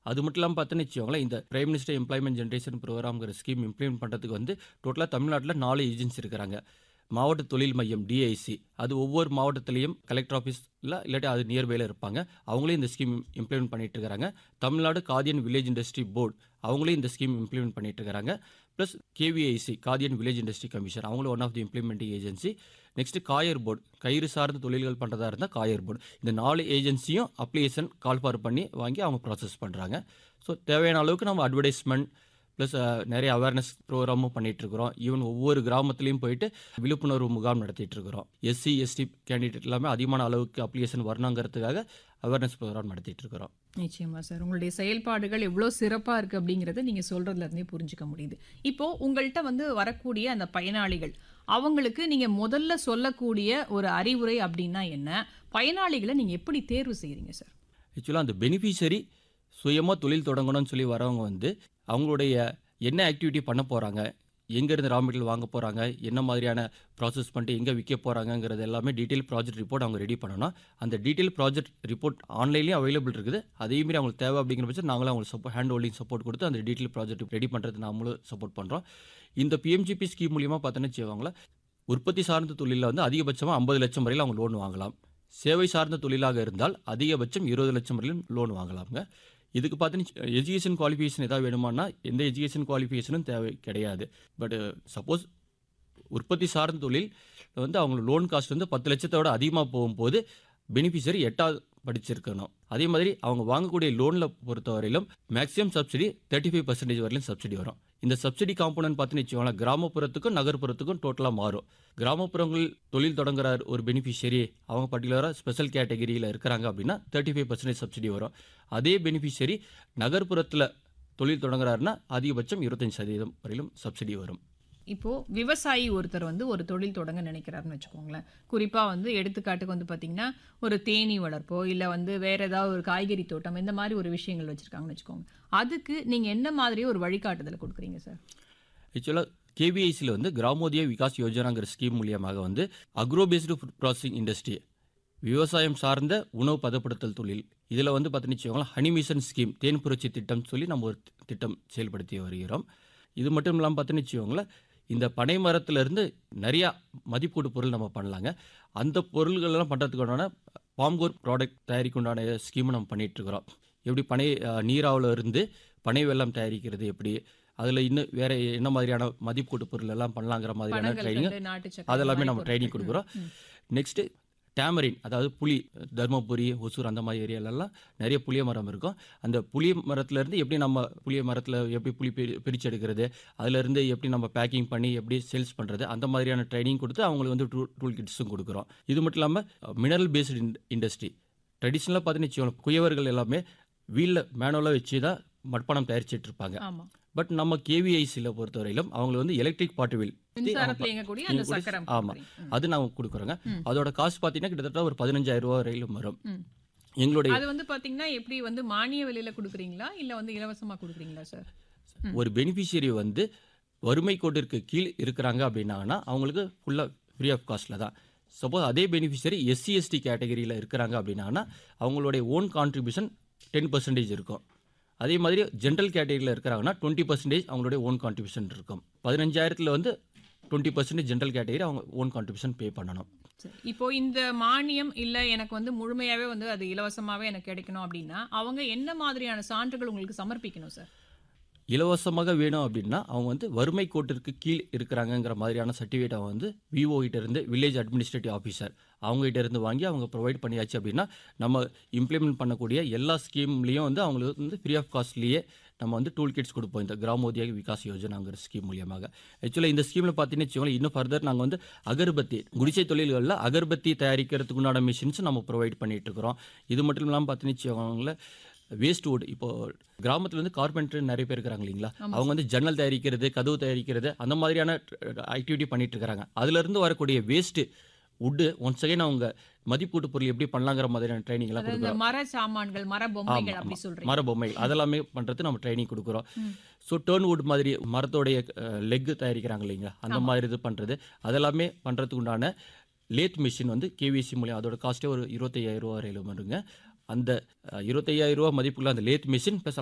அது மட்டும் இல்லாமல் பார்த்தோன்னு வச்சுக்கோங்களேன் இந்த பிரைம் மினிஸ்டர் எம்ப்ளாய்மெண்ட் ஜென்ரேஷன் ப்ரோக்ராம்ங்கிற ஸ்கீம் இம்ப்ளிமெண்ட் பண்ணுறதுக்கு வந்து டோட்டலாக தமிழ்நாட்டில் நாலு ஏஜென்சி இருக்கிறாங்க மாவட்ட தொழில் மையம் டிஐசி அது ஒவ்வொரு மாவட்டத்திலையும் கலெக்டர் ஆஃபீஸில் இல்லாட்டி அது நியர்பையில் இருப்பாங்க அவங்களே இந்த ஸ்கீம் இம்ப்ளிமெண்ட் பண்ணிட்டு இருக்காங்க Tamil Nadu Khadi and village industry board அவங்களே இந்த ஸ்கீம் இம்ப்ளிமெண்ட் பண்ணிட்டு இருக்காங்க plus KVIC Khadi and village industry commission அவங்களும் one of the implementing agency next coir board கயிறு சார்ந்த தொழில்கள் பண்ணுறதா இருந்தால் காயர் போர்டு இந்த நாலு ஏஜென்சியும் அப்ளிகேஷன் கால்பார் பண்ணி வாங்கி அவங்க ப்ராசஸ் பண்ணுறாங்க ஸோ தேவையான அளவுக்கு நம்ம அட்வர்டைஸ்மெண்ட் ப்ளஸ் நிறைய அவேர்னஸ் ப்ரோக்ராமும் பண்ணிட்டு இருக்கிறோம் ஈவன் ஒவ்வொரு கிராமத்துலேயும் போயிட்டு விழிப்புணர்வு முகாம் நடத்திட்டு இருக்கிறோம் எஸ்சி எஸ்டி கேண்டிடேட் எல்லாமே அதிகமான அளவுக்கு அப்ளிகேஷன் வரணுங்கிறதுக்காக அவேர்னஸ் ப்ரோக்ராம் நடத்திட்டு இருக்கிறோம் நிச்சயமா சார் உங்களுடைய செயல்பாடுகள் எவ்வளோ சிறப்பாக இருக்குது அப்படிங்கிறத நீங்கள் சொல்கிறதுல இருந்தே புரிஞ்சுக்க முடியுது இப்போ உங்கள்கிட்ட வந்து வரக்கூடிய அந்த பயனாளிகள் அவங்களுக்கு நீங்கள் முதல்ல சொல்லக்கூடிய ஒரு அறிவுரை அப்படின்னா என்ன பயனாளிகளை நீங்கள் எப்படி தேர்வு செய்கிறீங்க சார் ஆக்சுவலாக அந்த பெனிஃபிஷரி சுயமாக தொழில் தொடங்கணும்னு சொல்லி வரவங்க வந்து அவங்களுடைய என்ன ஆக்டிவிட்டி பண்ண போகிறாங்க எங்கேருந்து ரா மெட்டீரியல் வாங்க போகிறாங்க என்ன மாதிரியான ப்ராசஸ் பண்ணிட்டு எங்கே விற்க போகிறாங்கங்கிறது எல்லாமே டீட்டெயில் ப்ராஜெக்ட் ரிப்போர்ட் அவங்க ரெடி பண்ணணும் அந்த டீட்டெயில் ப்ராஜெக்ட் ரிப்போர்ட் ஆன்லைன்லேயும் அவைலபிள் இருக்குது அதே மாதிரி அவங்களுக்கு தேவை அப்படிங்கிற பட்சம் நாங்களும் அவங்களுக்கு சப்போர்ட் ஹேண்ட் ஹோல்டிங் சப்போர்ட் கொடுத்து அந்த டீட்டெயில் ப்ராஜெக்ட் ரெடி பண்ணுறது நாமளும் சப்போர்ட் பண்ணுறோம் இந்த பிஎம்ஜிபி ஸ்கீம் மூலியமாக பார்த்தோன்னு வச்சுக்கோங்களேன் உற்பத்தி சார்ந்த தொழிலில் வந்து அதிகபட்சமாக ஐம்பது லட்சம் வரையில் அவங்க லோன் வாங்கலாம் சேவை சார்ந்த தொழிலாக இருந்தால் அதிகபட்சம் இருபது லட்சம் வரையிலும் லோன் வாங்கலாம்ங்க இதுக்கு பார்த்தீங்கன்னா எஜுகேஷன் குவாலிஃபிகேஷன் ஏதாவது வேணுமானா எந்த எஜுகேஷன் குவாலிஃபிகேஷனும் தேவை கிடையாது பட் சப்போஸ் உற்பத்தி சார்ந்த தொழில் வந்து அவங்க லோன் காஸ்ட் வந்து பத்து லட்சத்தை விட அதிகமாக போகும்போது பெனிஃபிஷரி எட்டாவது படிச்சிருக்கணும் அதே மாதிரி அவங்க வாங்கக்கூடிய லோனில் பொறுத்தவரையிலும் maximum subsidy thirty five percentage வரையிலும் சப்சிடி வரும் இந்த சப்சிடி காம்பனன்ட் பார்த்தீங்கன்னு வச்சுக்கோங்களேன் கிராமப்புறத்துக்கும் நகர்ப்புறத்துக்கும் டோட்டலாக மாறும் கிராமப்புறங்கள் தொழில் தொடங்குற ஒரு பெனிஃபிஷியரி அவங்க பர்டிகுலராக ஸ்பெஷல் கேட்டகரியில் இருக்கிறாங்க அப்படின்னா தேர்ட்டி ஃபைவ் பர்சன்டேஜ் சப்சிடி வரும் அதே பெனிஃபிஷியரி நகர்ப்புறத்தில் தொழில் தொடங்குறாருன்னா அதிகபட்சம் இருபத்தஞ்சு சதவீதம் வரையிலும் சப்சிடி வரும் இப்போ விவசாயி ஒருத்தர் வந்து ஒரு தொழில் தொடங்க நினைக்கிறாருன்னு வச்சுக்கோங்களேன் குறிப்பா வந்து எடுத்துக்காட்டுக்கு வந்து பாத்தீங்கன்னா ஒரு தேனீ வளர்ப்போ இல்ல வந்து வேற ஏதாவது ஒரு காய்கறி தோட்டம் இந்த மாதிரி ஒரு விஷயங்கள் வச்சிருக்காங்கன்னு வச்சுக்கோங்க அதுக்கு நீங்க என்ன மாதிரி ஒரு வழிகாட்டுதல் கொடுக்குறீங்க சார் ஆக்சுவலாக கேபிஐசியில் வந்து கிராமோதய விகாஸ் யோஜனாங்கிற ஸ்கீம் மூலியமாக வந்து agro based food processing industry விவசாயம் சார்ந்த உணவு பதப்படுத்தல் தொழில் இதில் வந்து பார்த்தீங்கன்னு வச்சுக்கோங்களேன் ஹனி மிஷன் ஸ்கீம் தேன் புரட்சி திட்டம் சொல்லி நம்ம ஒரு திட்டம் செயல்படுத்தி வருகிறோம் இது மட்டும் இல்லாமல் பார்த்தீங்கன்னு வச்சுக்கோங்களேன் இந்த பனை மரத்துலேருந்து நிறையா மதிப்பீடு பொருள் நம்ம பண்ணலாங்க அந்த பொருள்களெல்லாம் பண்ணுறதுக்கான பாம்கோர் ப்ராடக்ட் தயாரிக்குண்டான ஸ்கீமை நம்ம பண்ணிட்டு இருக்கிறோம் எப்படி பனை நீராவில் இருந்து பனை வெல்லம் தயாரிக்கிறது எப்படி அதில் இன்னும் வேற என்ன மாதிரியான மதிப்பீட்டு பொருள் எல்லாம் பண்ணலாங்கிற மாதிரியான பனங்கள் ட்ரைனிங் கண்டு, நாட்டு சக்கரை அதெல்லாமே மாதிரி நம்ம ட்ரைனிங் பொருட்கள். கொடுக்குறோம் நெக்ஸ்ட்டு டேமரின் அதாவது புளி தர்மபுரி ஒசூர் அந்த மாதிரி ஏரியாலெல்லாம் நிறைய புளிய மரம் இருக்கும் அந்த புளிய மரத்துலேருந்து எப்படி நம்ம புளிய மரத்தில் எப்படி புளி பிரி பிரித்து எடுக்கிறது அதுலேருந்து எப்படி நம்ம பேக்கிங் பண்ணி எப்படி சேல்ஸ் பண்ணுறது அந்த மாதிரியான ட்ரைனிங் கொடுத்து அவங்களுக்கு வந்து டூ டூல் கிட்ஸும் கொடுக்குறோம் இது மட்டும் இல்லாமல் மினரல் பேஸ்டு இண்டஸ்ட்ரி ட்ரெடிஷ்னலாக பார்த்தீங்கன்னு வச்சுக்கோங்களேன் குயவர்கள் எல்லாமே வீலில் மேனுவலாக வச்சு தான் மட்பானம் தயாரிச்சிட்டு இருப்பாங்க ஆமா பட் நம்ம கேவிஐசியில் பொறுத்தவரையிலும் அவங்க வந்து எலக்ட்ரிக் பாட்டு வீல் மின்சாரத்துல இயங்கக்கூடிய அந்த இயங்கக்கூடிய- சக்கரம் ஆமா. கொடுக்குறீங்க. அது நாங்கள் கொடுக்குறோங்க அதோட காசு பார்த்தீங்கன்னா கிட்டத்தட்ட ஒரு பதினஞ்சாயிரம் ரூபா வரையிலும் வரும் ம். எங்களுடைய அது வந்து பாத்தீங்கன்னா எப்படி வந்து மானிய விலையில கொடுக்குறீங்களா இல்ல வந்து இலவசமா கொடுக்குறீங்களா சார் ஒரு பெனிஃபிஷியரி வந்து வறுமை கோட்டிற்கு கீழ் இருக்கிறாங்க அப்படின்னாங்கன்னா அவங்களுக்கு ஃபுல்லாக ஃப்ரீ ஆஃப் காஸ்ட்டில் தான் சப்போஸ் அதே பெனிஃபிஷியரி எஸ்சி எஸ்டி கேட்டகரியில் இருக்கிறாங்க அப்படின்னாங்கன்னா அவங்களுடைய ஓன் கான்ட்ரிபியூஷன் டென் பர்சன்டேஜ் இருக்கும் அதே மாதிரி ஜென்ரல் கேட்டகரியில் இருக்கிறாங்கன்னா டுவெண்ட்டி பர்சன்டேஜ் அவங்களுடைய ஓன் கான்ட்ரிபியூஷன் இருக்கும் பதினஞ்சாயிரத்தில் வந்து டுவெண்ட்டி பர்சன்டேஜ் ஜென்ரல் கேட்டகரி அவங்க ஓன் கான்ட்ரிபியூஷன் பே பண்ணணும் சரி. இப்போ இந்த மானியம் இல்ல எனக்கு வந்து முழுமையாவே வந்து அது இலவசமாவே எனக்கு கிடைக்கணும் அப்படின்னா அவங்க என்ன மாதிரியான சான்றுகள் உங்களுக்கு சமர்ப்பிக்கணும் சார் இலவசமாக வேணும் அப்படின்னா அவங்க வந்து வறுமை கோட்டிற்கு கீழ் இருக்கிறாங்கங்கிற மாதிரியான சர்டிஃபிகேட் அவங்க வந்து விஓ கிட்ட இருந்து வில்லேஜ் அட்மினிஸ்ட்ரேட்டிவ் ஆஃபீஸர் அவங்க கிட்ட இருந்து வாங்கி அவங்க ப்ரொவைட் பண்ணியாச்சு அப்படின்னா நம்ம இம்ப்ளிமெண்ட் பண்ணக்கூடிய எல்லா ஸ்கீம்லேயும் வந்து அவங்களுக்கு வந்து ஃப்ரீ ஆஃப் காஸ்ட்லேயே நம்ம வந்து டூல் கிட்ஸ் கொடுப்போம் இந்த கிராமோதய விகாஸ் யோஜனாங்கிற ஸ்கீம் மூலியமாக ஆக்சுவலாக இந்த ஸ்கீமில் பார்த்தீங்கன்னு வச்சுக்கோங்களேன் இன்னும் ஃபர்தர் நாங்கள் வந்து அகர்பத்தி குடிசை தொழில்களில் அகர்பத்தி தயாரிக்கிறதுக்கு உண்டான மிஷின்ஸ் நம்ம ப்ரொவைட் பண்ணிட்டு இருக்கிறோம் இது மட்டும் இல்லாமல் பார்த்தீங்கன்னு வச்சுக்கோங்களேன் வேஸ்ட் வுட் இப்போ கிராமத்துல வந்து கார்பெண்டர் நிறைய பேர் இருக்கிறாங்க இல்லைங்களா அவங்க வந்து ஜன்னல் தயாரிக்கிறது கதவு தயாரிக்கிறது அந்த மாதிரியான ஆக்டிவிட்டி பண்ணிட்டு இருக்கிறாங்க அதுல இருந்து வரக்கூடிய வேஸ்ட் வுட்டு ஒன்ஸ் அகைன் அவங்க மதிப்பீட்டு பொருள் எப்படி பண்ணலாங்கிற மாதிரியான ட்ரைனிங் எல்லாம் அதாவது கொடுக்குறோம் இந்த மர சாமான்கள் மர பொம்மைகள் ஆமா, அப்படி ஆமா. சொல்றீங்க மர பொம்மை அதெல்லாமே பண்றது நம்ம ட்ரைனிங் கொடுக்குறோம் ஸோ டேர்ன் வுட் மாதிரி மரத்தோடைய லெக் தயாரிக்கிறாங்க இல்லைங்களா அந்த மாதிரி இது பண்றது அதெல்லாமே பண்றதுக்கு உண்டான லேத் மிஷின் வந்து கேவிசி மூலியம் அதோட காஸ்ட்டே ஒரு இருபத்தையாயிரம் ரூபா வரையிலும் வருங்க அந்த அஹ், இருபத்தையாயிரம் ரூபா மதிப்புள்ள அந்த லேத் மிஷின் ப்ளஸ்